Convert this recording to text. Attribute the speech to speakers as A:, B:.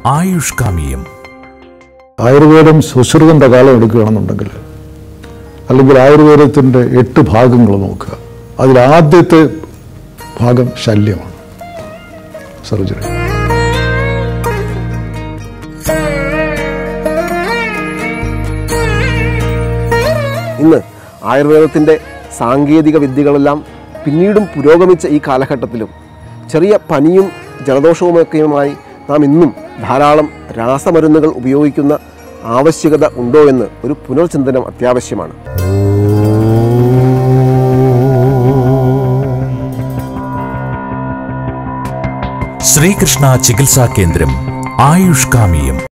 A: ആയുഷ്കാമിയം
B: ആയുർവേദം സുശ്രുതൻ്റെ കാലം എടുക്കുകയാണെന്നുണ്ടെങ്കിൽ അല്ലെങ്കിൽ ആയുർവേദത്തിൻ്റെ എട്ട് ഭാഗങ്ങൾ നോക്കുക അതിൽ ആദ്യത്തെ ഭാഗം ശല്യമാണ് സർജറി
C: ഇന്ന് ആയുർവേദത്തിൻ്റെ സാങ്കേതിക വിദ്യകളെല്ലാം പിന്നീടും പുരോഗമിച്ച ഈ കാലഘട്ടത്തിലും ചെറിയ പനിയും ജലദോഷവുമൊക്കെയുമായി നാം ഇന്നും ധാരാളം രാസമരുന്നുകൾ ഉപയോഗിക്കുന്ന ആവശ്യകത ഉണ്ടോ എന്ന് ഒരു പുനർചിന്തനം അത്യാവശ്യമാണ്
A: ശ്രീകൃഷ്ണ ചികിത്സാ കേന്ദ്രം ആയുഷ്കാമിയം